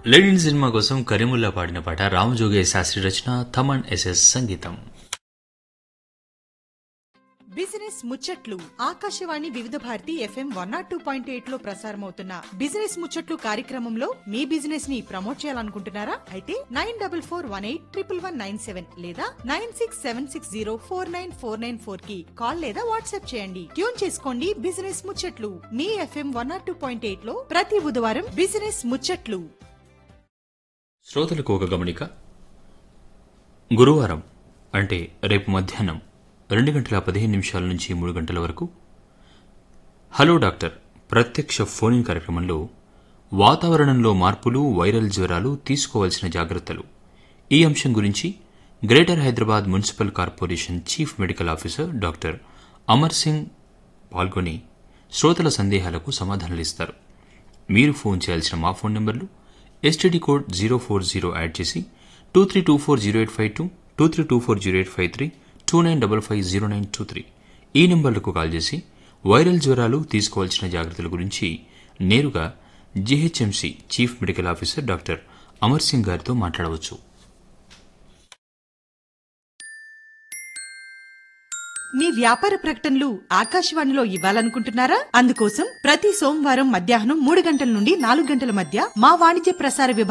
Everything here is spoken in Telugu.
లెనిన్ సినిమా కోసం కరీముల్లా పాడిన పాట రామజోగే శాస్త్రి రచన థమన్ ఎస్ఎస్ సంగీతం బిజినెస్ ముచ్చట్లు Akashvani Vividh Bharati FM one nought two point eight లో ప్రసారమవుతున్న బిజినెస్ ముచ్చట్లు కార్యక్రమంలో మీ బిజినెస్ ని ప్రమోట్ చేయాలనుకుంటున్నారా అయితే nine double four one eight triple one nine seven లేదా nine six seven six zero four nine four nine four కి కాల్ లేదా వాట్సాప్ చేయండి ట్యూన్ చేసుకోండి బిజినెస్ ముచ్చట్లు మీ FM one nought two point eight లో ప్రతి బుధవారం బిజినెస్ ముచ్చట్లు శ్రోతలకు ఒక గమనిక గురువారం అంటే రేపు మధ్యాహ్నం రెండు గంటల పదిహేను నిమిషాల నుంచి మూడు గంటల వరకు హలో డాక్టర్ ప్రత్యక్ష ఫోన్ కార్యక్రమంలో వాతావరణంలో మార్పులు వైరల్ జ్వరాలు తీసుకోవాల్సిన జాగ్రత్తలు ఈ అంశం గురించి greater Hyderabad municipal corporation chief medical officer doctor Amar Singh పాల్గొని శ్రోతల సందేహాలకు సమాధానాలిస్తారు మీరు ఫోన్ చేయాల్సిన మా ఫోన్ నెంబర్లు STD code zero four zero add చేసి two three two four zero eight five two two three two four zero eight five three two nine double five zero nine two three ఈ నెంబర్లకు కాల్ చేసి వైరల్ జ్వరాలు తీసుకోవాల్సిన జాగ్రత్తల గురించి నేరుగా GHMC chief medical officer doctor Amar Singh గారితో మాట్లాడవచ్చు మీ వ్యాపార ప్రకటనలు ఆకాశవాణిలో ఇవ్వాలనుకుంటున్నారా అందుకోసం ప్రతి సోమవారం మధ్యాహ్నం మూడు గంటల నుండి నాలుగు గంటల మధ్య మా వాణిజ్య ప్రసార విభాగం